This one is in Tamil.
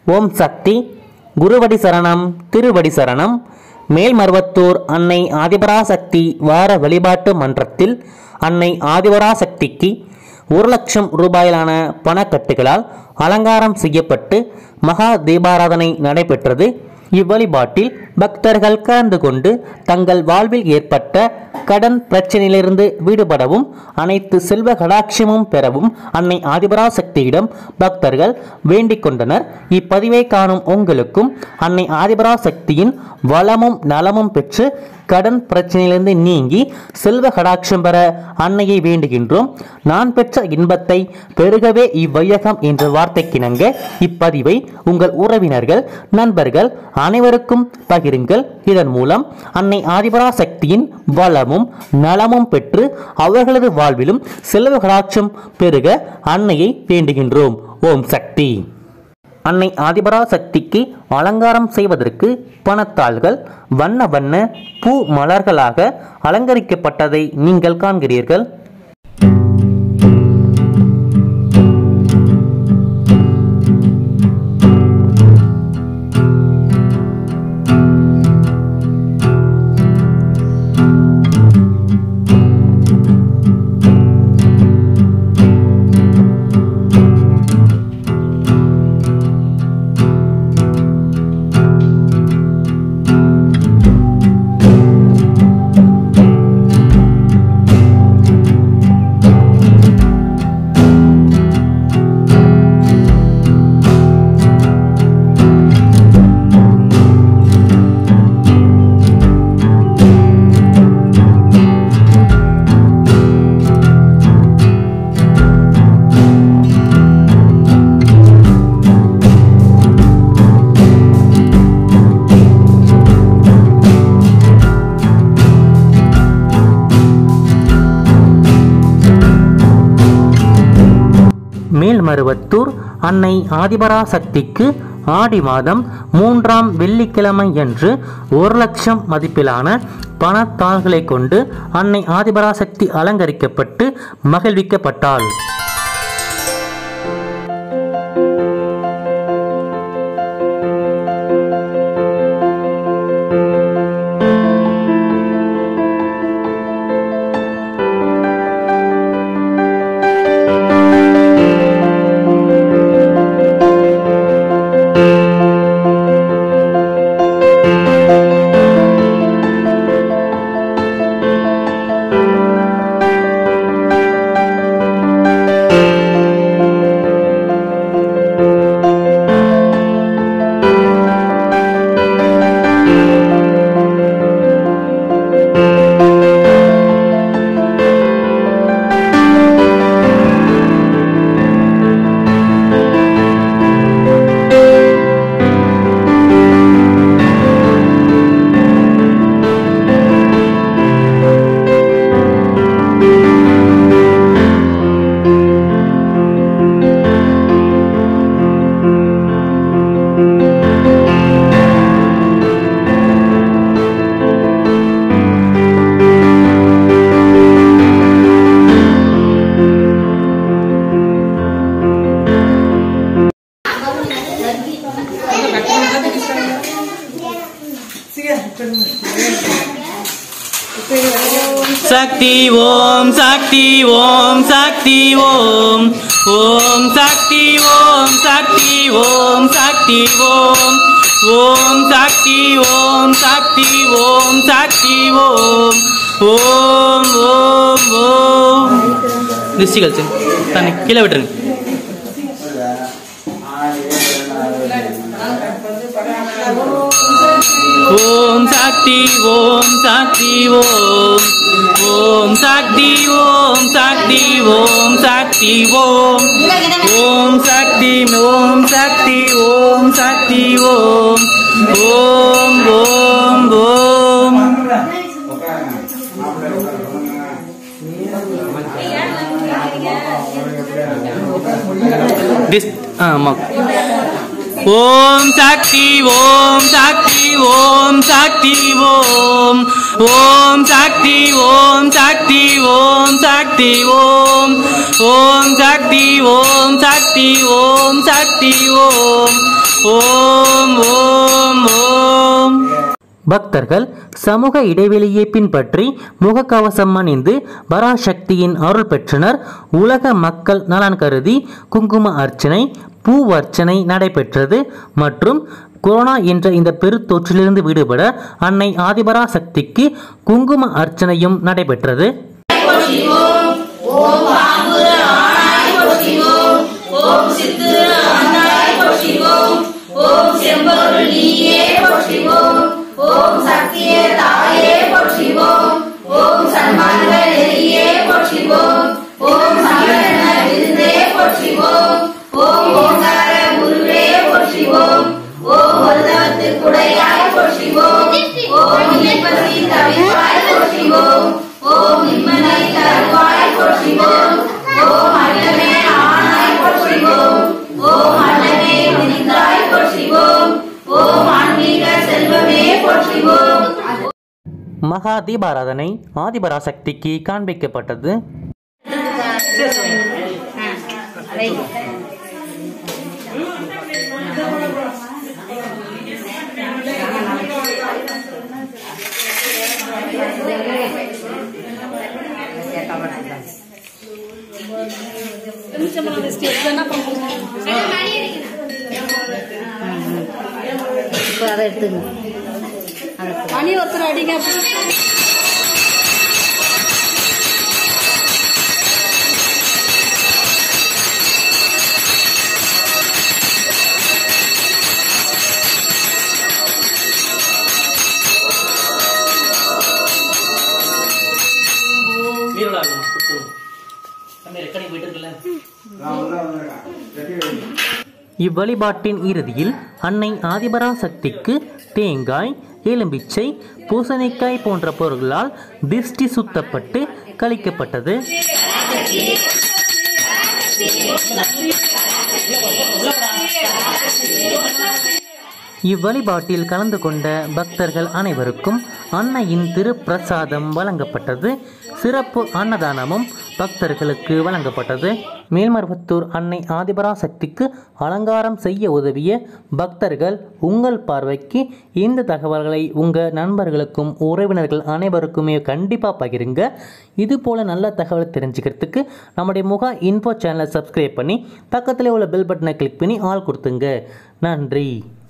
ஓம் சக்தி குருவடி சரணம் திருவடி சரணம் மேல்மருவத்தூர் அன்னை ஆதிபராசக்தி வார வழிபாட்டு மன்றத்தில் அன்னை ஆதிபராசக்திக்கு ஒரு லட்சம் ரூபாயிலான பணக்கட்டுகளால் அலங்காரம் செய்யப்பட்டு மகா தீபாராதனை நடைபெற்றது இவ்வழிபாட்டில் பக்தர்கள் கலந்து கொண்டு தங்கள் வாழ்வில் ஏற்பட்ட கடன் பிரச்சனையிலிருந்து விடுபடவும் அனைத்து செல்வ கடாட்சியமும் பெறவும் அன்னை ஆதிபராசக்தியிடம் பக்தர்கள் வேண்டிக் கொண்டனர் இப்பதிவை காணும் உங்களுக்கும் அன்னை ஆதிபராசக்தியின் வளமும் நலமும் பெற்று கடன் பிரச்சனையிலிருந்து நீங்கி செல்வ கடாட்சம் பெற அன்னையை வேண்டுகின்றோம் நான் பெற்ற இன்பத்தை பெருகவே இவ்வையகம் என்ற வார்த்தைக்கிணங்க இப்பதிவை உங்கள் உறவினர்கள் நண்பர்கள் அனைவருக்கும் பகிருங்கள் இதன் மூலம் அன்னை ஆதிபராசக்தியின் வளமும் நலமும் பெற்று அவர்களது வாழ்விலும் செல்வ கடாட்சம் பெருக அன்னையை வேண்டுகின்றோம் ஓம் சக்தி அன்னை ஆதிபராசக்திக்கு அலங்காரம் செய்வதற்கு பணத்தாள்கள் வண்ண வண்ண பூ மலர்களாக அலங்கரிக்கப்பட்டதை நீங்கள் காண்கிறீர்கள் மேல்மருவத்தூர் அன்னை ஆதிபராசக்திக்கு ஆடி மாதம் மூன்றாம் வெள்ளிக்கிழமை என்று ஒரு லட்சம் மதிப்பிலான பணத்தாள்களை கொண்டு அன்னை ஆதிபராசக்தி அலங்கரிக்கப்பட்டு மகிழ்விக்கப்பட்டாள் சக்தி ஓம் சக்தி ஓம் சக்தி ஓம் ஓம் சக்தி ஓம் சக்தி ஓம் சக்தி ஓம் ஓம் சக்தி ஓம் சக்தி ஓம் சக்தி ஓம் ஓம் ஓம் ஓம் திருஷ்டி கழிச்சு தன்னை கீழே விட்டுருங்க ஓம் சக்தி ஓம் சக்தி ஓம் ஓம் சக்தி ஓம் சக்தி ஓம் சக்தி ஓம் ஓம் சக்தி ஓம் சக்தி ஓம் சக்தி ஓம் ஓம் ஓம் ஓம் திஸ் ஆமா ஓம் சக்தி ஓம் சக்தி ஓம் சக்தி ஓம் ஓம் சக்தி ஓம் சக்தி ஓம் சக்தி ஓம் ஓம் சக்தி ஓம் சக்தி ஓம் சக்தி ஓம் ஓம் ஓம் ஓம் பக்தர்கள் சமூக இடைவெளியை பின்பற்றி முகக்கவசம் அணிந்து பராசக்தியின் அருள் பெற்றனர் உலக மக்கள் நலன் கருதி குங்கும அர்ச்சனை பூவர்ச்சனை நடைபெற்றது மற்றும் கொரோனா என்ற இந்த பெருத்தொற்றிலிருந்து விடுபட அன்னை ஆதிபராசக்திக்கு குங்கும அர்ச்சனையும் நடைபெற்றது மகா தீபாராதனை ஆதிபராசக்திக்கு காண்பிக்கப்பட்டது இப்போ அதை எடுத்துங்க மணி ஒருத்தர் அடிங்க இவ்வழிபாட்டின் இறுதியில் அன்னை ஆதிபராசக்திக்கு தேங்காய் எலும்பிச்சை பூசணிக்காய் போன்ற பொருள்களால் திஷ்டி சுத்தப்பட்டு கழிக்கப்பட்டது இவ்வழிபாட்டில் கலந்து கொண்ட பக்தர்கள் அனைவருக்கும் அன்னையின் திருப்பிரசாதம் வழங்கப்பட்டது சிறப்பு அன்னதானமும் பக்தர்களுக்கு வழங்கப்பட்டது மேல்மருவத்தூர் அன்னை ஆதிபராசக்திக்கு அலங்காரம் செய்ய உதவிய பக்தர்கள் உங்கள் பார்வைக்கு இந்த தகவல்களை உங்கள் நண்பர்களுக்கும் உறவினர்கள் அனைவருக்குமே கண்டிப்பாக பகிருங்க இது போல நல்ல தகவல் தெரிஞ்சுக்கிறதுக்கு நம்முடைய முக இன்ஃபோ சேனலை சப்ஸ்கிரைப் பண்ணி பக்கத்தில் உள்ள பெல் பட்டனை கிளிக் பண்ணி ஆள் கொடுத்துங்க நன்றி